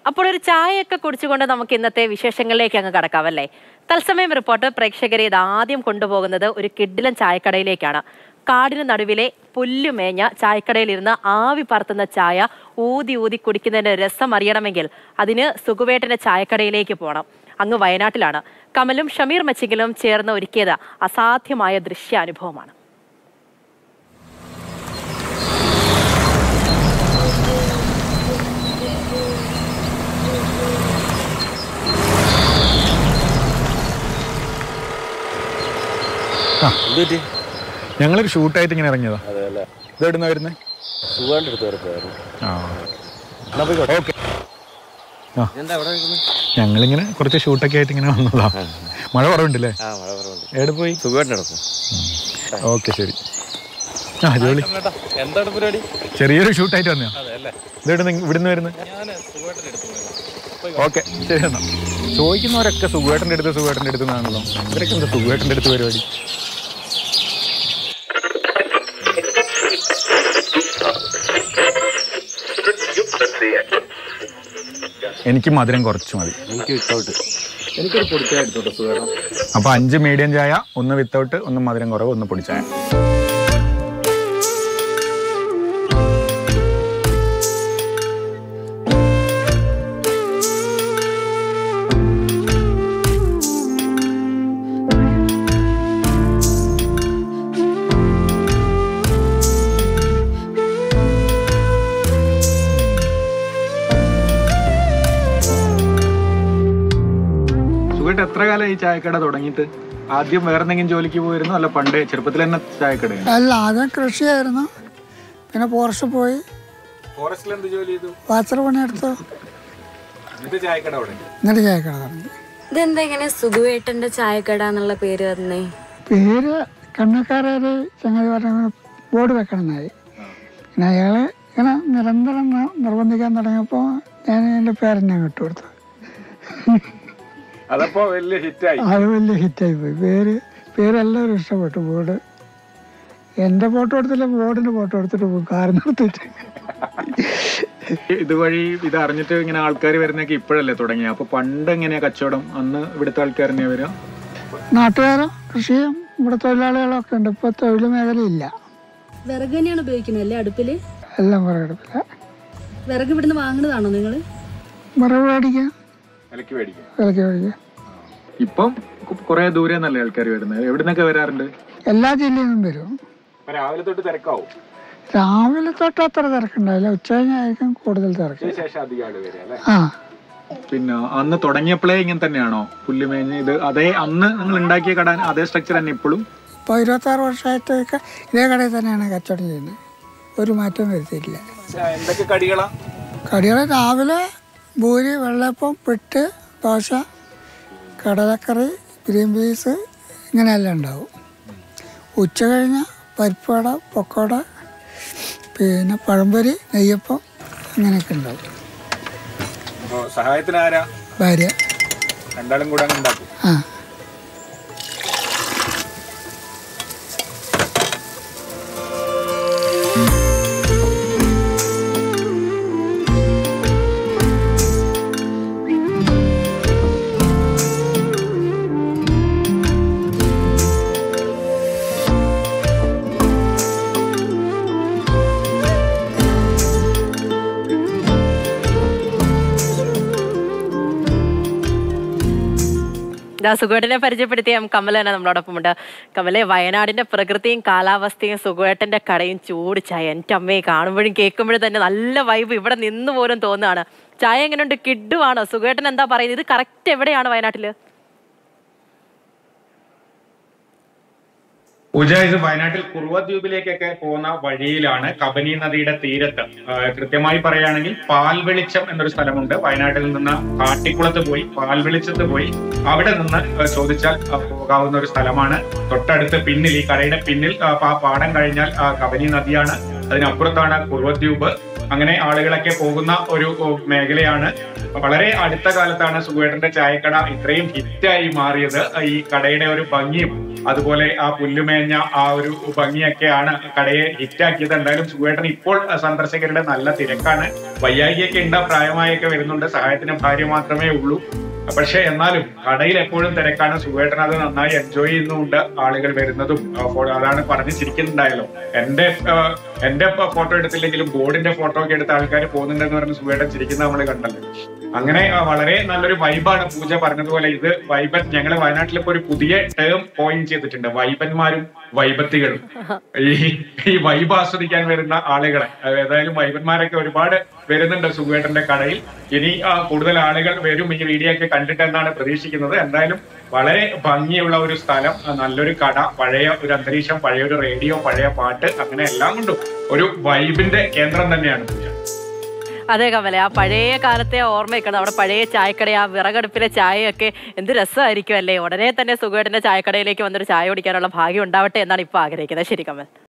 അപ്പോൾ ഒരു ചായയൊക്കെ കുടിച്ചുകൊണ്ട് നമുക്ക് ഇന്നത്തെ വിശേഷങ്ങളിലേക്ക് അങ്ങ് കടക്കാവല്ലേ തത്സമയം റിപ്പോർട്ട് പ്രേക്ഷകരെ ഇത് ആദ്യം കൊണ്ടുപോകുന്നത് ഒരു കിഡിലൻ ചായക്കടയിലേക്കാണ് കാടിന് നടുവിലെ പുല്ലുമേഞ്ഞ ചായക്കടയിലിരുന്ന് ആവി പറത്തുന്ന ചായ ഊതി ഊതി കുടിക്കുന്നതിന്റെ രസം അറിയണമെങ്കിൽ അതിന് സുഖുവേട്ടന്റെ ചായക്കടയിലേക്ക് പോകണം അങ്ങ് വയനാട്ടിലാണ് കമലും ഷമീർ മച്ചിങ്കിലും ചേർന്ന് ഒരുക്കിയത് അസാധ്യമായ ദൃശ്യാനുഭവമാണ് എന്തുപറ്റി ഞങ്ങളൊരു ഷൂട്ടായിട്ട് ഇങ്ങനെ ഇറങ്ങിയതാ അതെ അല്ലേ ഇതെവിടുന്ന വരുന്നത് സുഖമായിട്ട് എടുത്ത് വരപ്പായിരുന്നു ആ എന്നാ പോയിക്കോട്ടെ ഓക്കെ ആ. എന്താ അവിടെ നിൽക്കുന്നത് ഞങ്ങളിങ്ങനെ കുറച്ച് ഷൂട്ടൊക്കെ ആയിട്ട് ഇങ്ങനെ വന്നതാ മഴ കുറവുണ്ടല്ലേ ആ മഴ കുറവുണ്ട് എവിടെ പോയി സുഖമായിട്ട് നടക്കും ഓക്കെ ശരി ആ ജോളി എന്താണ് പരിപാടി ചെറിയൊരു ഷൂട്ടായിട്ട് വന്നോ അതെ അല്ലേ ഇതെവിടെ ഇവിടുന്ന് വരുന്നത് ഞാൻ സുഖമായിട്ട് എടുത്തു ഓക്കെ ശരി എന്നാ ചോദിക്കുന്നവരൊക്കെ സുഖേട്ടൻ്റെ അടുത്ത് സുഖേട്ടൻ്റെ അടുത്ത് നിന്നാണല്ലോ ഇവരൊക്കെ എന്താ സുഖേട്ടൻ്റെ അടുത്ത് പരിപാടി എനിക്ക് മധുരം കുറച്ച് മതി എനിക്ക് വിത്തൗട്ട് എനിക്കൊരു പൊടിച്ചായ എടുത്തോട്ടെ സുഖേട്ടം അപ്പൊ അഞ്ച് മീഡിയം ചായ ഒന്ന് വിത്തൗട്ട് ഒന്ന് മധുരം കുറവ് ഒന്ന് പൊടിച്ചായ സുഖേട്ട് എത്ര കാലം ഈ ചായക്കട തുടങ്ങിയിട്ട് ആദ്യം വേറെ എന്തെങ്കിലും ജോലിക്ക് പോയിരുന്നു അല്ല പണ്ടേ ചെറുപ്പത്തിൽ തന്നെ ചായക്കടയാണ് അല്ല ആദ്യം കൃഷിയായിരുന്നു പിന്നെ ഫോറസ്റ്റ് പോയി ഫോറസ്റ്റിൽ എന്ത് ജോലി ചെയ്തു വാച്ചർ പണിയെടുത്തു എന്നിട്ട് ചായക്കട തുടങ്ങി എന്നിട്ട് ചായക്കട തുടങ്ങി ഇതെന്താ ഇങ്ങനെ സുഖുവേട്ടന്റെ ചായക്കട എന്നുള്ള പേര് തന്നേ പേര് കണ്ണക്കാരൊരു ചങ്ങാതി പറഞ്ഞ ബോർഡ് വെക്കണമെന്നായി പിന്നെ അയാൾ ഇങ്ങനെ നിരന്തരം ന- നിർബന്ധിക്കാൻ തുടങ്ങിയപ്പോൾ ഞാൻ എൻ്റെ പേരെന്നെ വിട്ടുകൊടുത്തു അതപ്പോ വലിയ ഹിറ്റായി അത് വലിയ ഹിറ്റായി പോയി പേര് പേരെല്ലാവരും ഇഷ്ടപ്പെട്ടു ബോർഡ് എൻ്റെ ഫോട്ടോ എടുത്തില്ല ബോർഡിൻ്റെ ഫോട്ടോ എടുത്തിട്ട് പോകും കാറിന് എടുത്തിട്ട് ഇതുവഴി ഇത് അറിഞ്ഞിട്ട് ഇങ്ങനെ ആൾക്കാർ വരുന്നൊക്കെ ഇപ്പോഴല്ലേ തുടങ്ങി അപ്പൊ പണ്ട് എങ്ങനെയാ കച്ചവടം അന്ന് ഇവിടുത്തെ ആൾക്കാർ തന്നെയാ വരിക നാട്ടുകാരും കൃഷിയും ഇവിടെ തൊഴിലാളികളൊക്കെ ഉണ്ട് ഇപ്പോൾ തൊഴിൽ മേഖലയില്ല വിറക് തന്നെയാണ് ഉപയോഗിക്കുന്നത് അല്ലേ അടുപ്പില് എല്ലാം വിറകെടുപ്പില്ല വിറക് ഇവിടുന്ന് വാങ്ങുന്നതാണോ നിങ്ങൾ വിറക് മേടിക്കാം വിലക്ക് മേടിക്കും വിലക്ക് മേടിക്കാം ഇപ്പം കുറെ ദൂരെ നല്ല ആൾക്കാർ വരുന്നത് എവിടുന്നൊക്കെ വരാറുണ്ട് എല്ലാ ജില്ലയിൽ നിന്നും വരും ഇപ്പൊ രാവിലെ തൊട്ട് തിരക്കാവും രാവിലെ തൊട്ട് അത്ര തിരക്കുണ്ടാവില്ല ഉച്ച കഴിഞ്ഞായിരിക്കും കൂടുതൽ തിരക്ക് ശേഷം അധികം ആള് വരിക അല്ലേ ആ പിന്നെ അന്ന് തുടങ്ങിയപ്പോഴേ ഇങ്ങനെ തന്നെയാണോ പുല്ലുമേഞ്ഞ് ഇത് അതേ അന്ന് നിങ്ങൾ ഉണ്ടാക്കിയ കട അതേ സ്ട്രക്ചർ തന്നെ ഇപ്പോഴും ഇപ്പോൾ ഇരുപത്താറ് വർഷമായിട്ടൊക്കെ ഇതേ കടയിൽ തന്നെയാണ് കച്ചവടം ചെയ്യുന്നത് ഒരു മാറ്റം വരുത്തിയിട്ടില്ല എന്തൊക്കെ കടികളാ കടികൾ രാവിലെ പൂരി വെള്ളപ്പം പിട്ട് ദോശ കടലക്കറി ഗ്രീൻ പീസ് ഇങ്ങനെയെല്ലാം ഉണ്ടാവും ഉച്ച കഴിഞ്ഞ് പരിപ്പുവട പൊക്കോട പിന്നെ പഴംപൊരി നെയ്യപ്പം അങ്ങനെയൊക്കെ ഉണ്ടാവും സഹായത്തിന് ആരാ ഭാര്യ രണ്ടാളും കൂടെ അങ്ങ് ഉണ്ടാക്കും ആ ഇതാ സുഖേട്ടനെ പരിചയപ്പെടുത്തിയ എം കമല തന്നെ നമ്മളോടൊപ്പം ഉണ്ട് കമലെ വയനാടിന്റെ പ്രകൃതിയും കാലാവസ്ഥയും സുഖേട്ടന്റെ കടയും ചൂട് ചായ എൻ്റെ അമ്മയെ കാണുമ്പോഴും കേൾക്കുമ്പോഴും തന്നെ നല്ല വൈബ് ഇവിടെ നിന്ന് പോലും തോന്നുകയാണ് ചായ എങ്ങനെയുണ്ട് കിഡുവാണോ സുഖേട്ടൻ എന്താ പറയുന്നത് ഇത് കറക്റ്റ് എവിടെയാണ് വയനാട്ടില് പൂജ ഇത് വയനാട്ടിൽ കുറുവ ദ്വീപിലേക്കൊക്കെ പോകുന്ന വഴിയിലാണ് കബനി നദിയുടെ തീരത്ത് ആ, കൃത്യമായി പറയുകയാണെങ്കിൽ പാൽവെളിച്ചം എന്നൊരു സ്ഥലമുണ്ട് വയനാട്ടിൽ നിന്ന് കാട്ടിക്കുളത്ത് പോയി പാൽവെളിച്ചത്ത് പോയി അവിടെ നിന്ന് ആ, ചോദിച്ചാൽ ആ, പോകാവുന്ന ഒരു സ്ഥലമാണ് തൊട്ടടുത്ത് പിന്നിൽ ഈ കടയുടെ പിന്നിൽ ആ, പാ- പാടം കഴിഞ്ഞാൽ ആ, കബനി നദിയാണ് അതിനപ്പുറത്താണ് കുറുവ ദ്വീപ് അങ്ങനെ ആളുകളൊക്കെ പോകുന്ന ഒരു ഓ, മേഖലയാണ് വളരെ അടുത്ത കാലത്താണ് സുഖേട്ടന്റെ ചായക്കട ഇത്രയും ഹിറ്റായി മാറിയത് ഈ കടയുടെ ഒരു ഭംഗിയും അതുപോലെ ആ പുല്ലുമേഞ്ഞ ആ ഒരു ഭംഗിയൊക്കെയാണ് കടയെ ഹിറ്റാക്കിയത് എന്തായാലും സുഖേട്ടൻ ഇപ്പോൾ സന്ദർശകരുടെ നല്ല തിരക്കാണ് വയ്യായികയൊക്കെ ഉണ്ട് പ്രായമായൊക്കെ വരുന്നുണ്ട് സഹായത്തിന് ഭാര്യ മാത്രമേ ഉള്ളൂ പക്ഷെ എന്നാലും കടയിൽ എപ്പോഴും തിരക്കാണ് സുഖേട്ടൻ അത് നന്നായി എൻജോയ് ചെയ്യുന്നുണ്ട് ആളുകൾ വരുന്നതും ആ, ഫോ- അതാണ് പറഞ്ഞ് ചിരിക്കുന്നുണ്ടായല്ലോ എന്റെ ആ, എന്റെ ഫോട്ടോ എടുത്തില്ലെങ്കിലും ബോർഡിന്റെ ഫോട്ടോ ഒക്കെ എടുത്ത ആൾക്കാർ പോകുന്നുണ്ടെന്ന് പറഞ്ഞ് സുഖേട്ടൻ ചിരിക്കുന്നത് നമ്മൾ കണ്ടല്ലോ അങ്ങനെ ആ, വളരെ നല്ലൊരു വൈബാണ് പൂജ പറഞ്ഞതുപോലെ ഇത് വൈബൻ ഞങ്ങൾ വയനാട്ടിൽ ഇപ്പൊ ഒരു പുതിയ ടേം കോയിൻ ചെയ്തിട്ടുണ്ട് വൈബന്മാരും വൈബത്തികളും ഈ ഈ വൈബ് ആസ്വദിക്കാൻ വരുന്ന ആളുകളെ അത് ഏതായാലും വൈബന്മാരൊക്കെ ഒരുപാട് വരുന്നുണ്ട് സുഖേട്ടന്റെ കടയിൽ ഇനി ആ, കൂടുതൽ ആളുകൾ വരും ഈ വീഡിയോ ഒക്കെ കണ്ടിട്ട് എന്നാണ് പ്രതീക്ഷിക്കുന്നത് എന്തായാലും വളരെ ഭംഗിയുള്ള ഒരു സ്ഥലം ആ, നല്ലൊരു കട പഴയ ഒരു അന്തരീക്ഷം പഴയ ഒരു റേഡിയോ പഴയ പാട്ട് അങ്ങനെ എല്ലാം കൊണ്ടും ഒരു വൈബിന്റെ കേന്ദ്രം തന്നെയാണ് പൂജ അതെ കമലെ ആ പഴയ കാലത്തെ ഓർമ്മയൊക്കെ നമ്മുടെ പഴയ ചായക്കട ആ വിറകടുപ്പിലെ ചായയൊക്കെ എന്ത് രസമായിരിക്കും അല്ലേ ഉടനെ തന്നെ സുഖേട്ടന്റെ ചായക്കടയിലേക്ക് വന്നൊരു ചായ കുടിക്കാനുള്ള ഭാഗ്യം ഉണ്ടാവട്ടെ എന്നാണ് ഇപ്പൊ ആഗ്രഹിക്കുന്നത് ശരി കമൽ